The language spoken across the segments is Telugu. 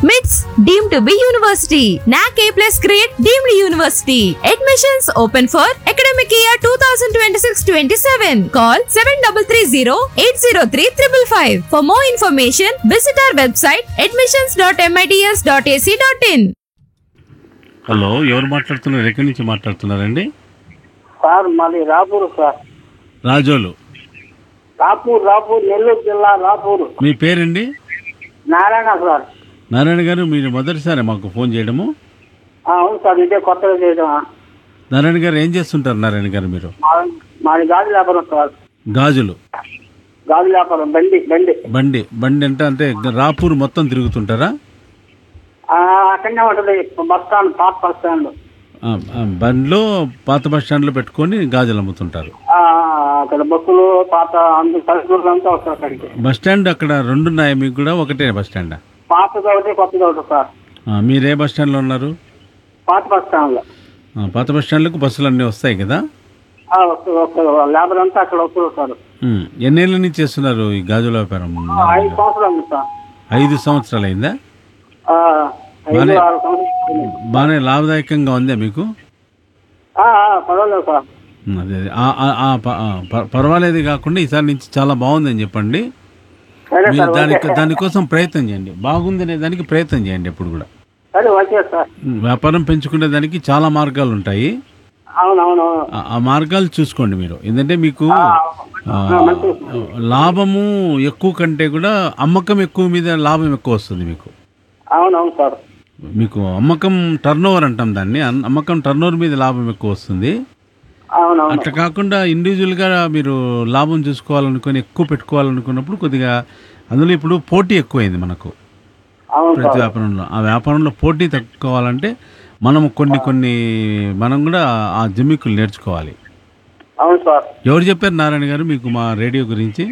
MITS deemed to be university. NAC A plus grade deemed university. Admissions open for academic year 2026-27. Call 7330-803-555. For more information, visit our website admissions.mits.ac.in. Hello ఎవరు మాట్లాడుతున్నారు ఎక్కడి నుంచి మాట్లాడుతున్నారండి సార్ మాది రాపూర్ సార్ రాజోలు రాపూర్ రాపూర్ నెల్లూరు జిల్లా రాపూర్ మీ పేరండి నారాయణ సార్ నారాయణ గారు మీరు మొదటిసారి మాకు ఫోన్ చేయడము ఆ, అవును సార్ ఇదే కొత్తగా చేయడం నారాయణ గారు ఏం చేస్తుంటారు నారాయణ గారు మీరు మా- మాది గాజు వ్యాపారం సార్ గాజులు గాజు వ్యాపారం బండి బండి బండి బండి అంటే అంటే రాపూర్ మొత్తం తిరుగుతుంటారా ఆ, అక్కడనే ఉంటుంది బస్ స్టాండ్ పాత బస్ స్టాండ్ ఆ, ఆ, బండిలో పాత బస్ స్టాండ్లో పెట్టుకొని గాజులు అమ్ముతుంటారు ఆ, అక్కడ బస్సులు పాత అందు పల్లెటూరులు అంతా వస్తారు అక్కడికి బస్ స్టాండ్ అక్కడ రెండు ఉన్నాయి మీకు కూడా ఒకటే బస్ స్టాండా పాతది ఒకటి కొత్తది ఒకటి సార్ ఆ, మీరు ఏ బస్ స్టాండ్లో ఉన్నారు పాత బస్ స్టాండ్ లో ఆ, పాత బస్ స్టాండ్లకు బస్సులు అన్నీ వస్తాయి కదా ఆ, వస్తుంది వస్తుంది లేబర్ అంతా అక్కడ వస్తుంది సార్ ఉమ్, ఎన్నేళ్ళ నుంచి చేస్తున్నారు ఈ గాజుల వ్యాపారం ఆ, ఐదు సంవత్సరాలు ఉంది సార్ ఐదు సంవత్సరాలు అయిందా ఆ, ఐదు బానే- ఆరు సంవత్సరాలు బాగానే లాభదాయకంగా ఉందా మీకు ఆ, ఆ, పర్వాలేదు సార్ ఉమ్, అదే అదే. ఆ, ఆ, ఆ, ప- ఆ, ప- పర్వాలేదు కాకుండా ఈసారి నుంచి చాలా బాగుందని చెప్పండి సరే మీరు సార్ దానికి ఓకే. దానికోసం ప్రయత్నం చేయండి బాగుంది అనే దానికి ప్రయత్నం చేయండి ఎప్పుడు కూడా సరే ఓకే సార్ ఉమ్, వ్యాపారం పెంచుకునే దానికి చాలా మార్గాలు ఉంటాయి అవునవును ఆ- ఆ మార్గాలు చూసుకోండి మీరు ఎందుకంటే మీకు ఆ, మంచి లాభము ఎక్కువ కంటే కూడా అమ్మకం ఎక్కువ మీద లాభం ఎక్కువ వస్తుంది మీకు అవునవును సార్ మీకు అమ్మకం టర్న్ ఓవర్ అంటాం దాన్ని అన్- అమ్మకం టర్న్ ఓవర్ మీద లాభం ఎక్కువ వస్తుంది అవునవును అట్లా కాకుండా ఇండివిజువల్గా మీరు లాభం చూసుకోవాలనుకొని ఎక్కువ పెట్టుకోవాలనుకున్నప్పుడు కొద్దిగా అందులో ఇప్పుడు పోటీ ఎక్కువైంది మనకు అవును ప్రతి సార్ వ్యాపారంలో ఆ వ్యాపారంలో పోటీ తక్కుకోవాలంటే మనం కొన్ని కొన్ని మనం కూడా ఆ జిమ్మిక్కులు నేర్చుకోవాలి అవును సార్ ఎవరు చెప్పారు నారాయణ గారు మీకు మా రేడియో గురించి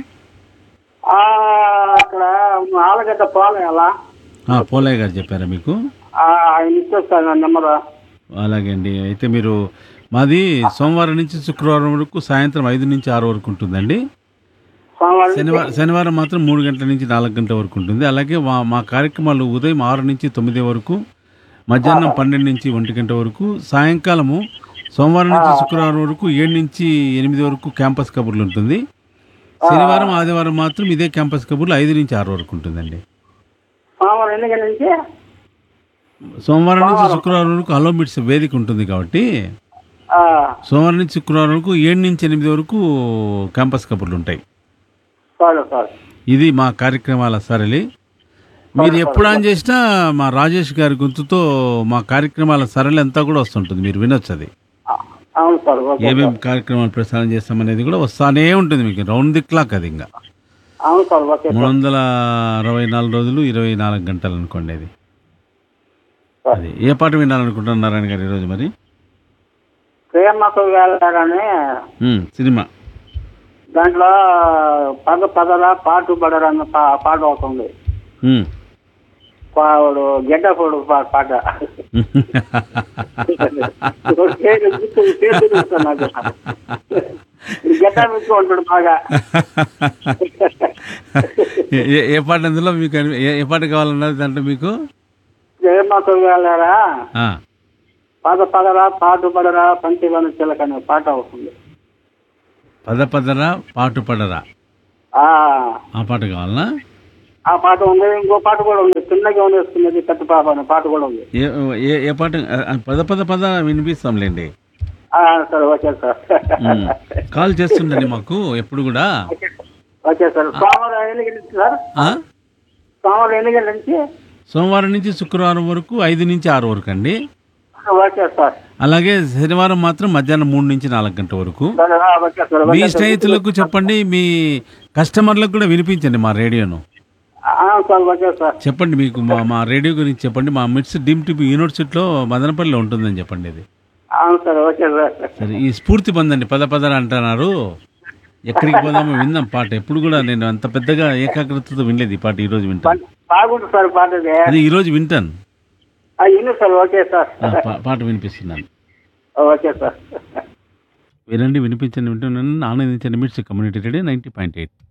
ఆ, అక్కడ ఆలగడ్డ పోలే అలా ఆ, పోలయ్య గారు చెప్పారా మీకు ఆ, ఆయన ఇచ్చారు సార్ నా నెంబర్ అలాగే అండి అయితే మీరు మాది సోమవారం నుంచి శుక్రవారం వరకు సాయంత్రం ఐదు నుంచి ఆరు వరకు ఉంటుందండి సోమవారం శనివారం శనివారం మాత్రం మూడు గంటల నుంచి నాలుగు గంటల వరకు ఉంటుంది అలాగే మా మా కార్యక్రమాలు ఉదయం ఆరు నుంచి తొమ్మిది వరకు మధ్యాహ్నం పన్నెండు నుంచి ఒంటి గంట వరకు సాయంకాలము సోమవారం నుంచి శుక్రవారం వరకు ఏడు నుంచి ఎనిమిది వరకు క్యాంపస్ కబుర్లు ఉంటుంది శనివారం ఆదివారం మాత్రం ఇదే క్యాంపస్ కబుర్లు ఐదు నుంచి ఆరు వరకు ఉంటుందండి సోమవారం ఎన్ని గంటల నుంచి సోమవారం నుంచి శుక్రవారం వరకు హలో మిట్స్ వేదిక ఉంటుంది కాబట్టి ఆ, సోమవారం నుంచి శుక్రవారం వరకు ఏడు నుంచి ఎనిమిది వరకు క్యాంపస్ కబుర్లు ఉంటాయి సరే సార్ ఇది మా కార్యక్రమాల సరళి మీరు ఎప్పుడు ఆన్ చేసినా మా రాజేష్ గారి గొంతుతో మా కార్యక్రమాల సరళి అంతా కూడా వస్తుంటుంది మీరు వినొచ్చు అది ఆ, అవును సార్ ఓకే ఏమేమి కార్యక్రమాలు ప్రసారం చేస్తామనేది కూడా వస్తానే ఉంటుంది మీకు రౌండ్ ది క్లాక్ అది ఇంకా అవును సార్ ఓకే మూడు సార్ వందల అరవై నాలుగు రోజులు ఇరవై నాలుగు గంటలు అనుకోండి అది సార్. అది ఏ పాట వినాలనుకుంటున్నారు నారాయణ గారు ఈరోజు మరి ప్రేమకు వెళ్ళారని ఉమ్, సినిమా దాంట్లో పద పదల పాటు పడరా అన్న పా- పాట అవుతుంది ఉమ్. వాడు గెడ్డపోడు పా- పాట పేరు గుర్తు పేరు తెలుస్తుంది నాకు గెడ్డ పెట్టుకో ఉంటాడు బాగా ఏ- ఏ- ఏ పాట అందులో మీకు అనిపి- ఏ ఏ పాట కావాలన్నది దాంట్లో మీకు ప్రేమకు వెళ్ళారా ఆ, పద పదరా పాటు పడరా పంచివన చిలక అనే పాట అవుతుంది పద పదరా పాటు పడరా ఆ ఆ పాట కావాలనా ఆ పాట ఉంది ఇంకో పాట కూడా ఉంది చిన్నగా ఉండేస్తున్నది పెద్ద పాప అనే పాట కూడా ఉంది ఏ ఏ- ఏ పాట ఆ, ఆ, పద పద పద వినిపిస్తాంలేండి ఆ, సరే ఓకే సార్ ఉమ్. కాల్ చేస్తుండండి మాకు ఎప్పుడు కూడా ఓకే సార్ సోమవారం ఎన్ని గంటల నుంచి సార్ ఆ? సోమవారం ఎన్ని గంటల నుంచి సోమవారం నుంచి శుక్రవారం వరకు ఐదు నుంచి ఆరు వరకు అండి ఓకే సార్ అలాగే శనివారం మాత్రం మధ్యాహ్నం మూడు నుంచి నాలుగు గంటల వరకు సరే ఆ, ఓకే సార్ మీ ఓకే సార్. స్నేహితులకు చెప్పండి మీ కస్టమర్లకు కూడా వినిపించండి మా రేడియోను ఆ, సార్ ఓకే సార్ చెప్పండి మీకు మా మా రేడియో గురించి చెప్పండి మా మిట్స్ డీమ్ టీపీ యూనివర్సిటీలో మదనపల్లిలో ఉంటుందని చెప్పండి ఇది అవును సార్ ఓకే సార్ సరే ఈ స్ఫూర్తి పొందండి పద పదర అంటున్నారు ఎక్కడికి పోదామో విందాం పాట ఎప్పుడు కూడా నేను అంత పెద్దగా ఏకాగ్రతతో వినలేదు ఈ పాట ఈ రోజు వింటాను బాగుంటుంది సార్ పాట ఇది అది ఈ రోజు వింటాను ఆ, ఇన్ని సార్ ఓకే సార్ ఆ, పా- పాట వినిపిస్తున్నాను ఓకే సార్ వినండి వినిపించండి వింటున్నాను ఆనందించండి MITS community radio ninety point eight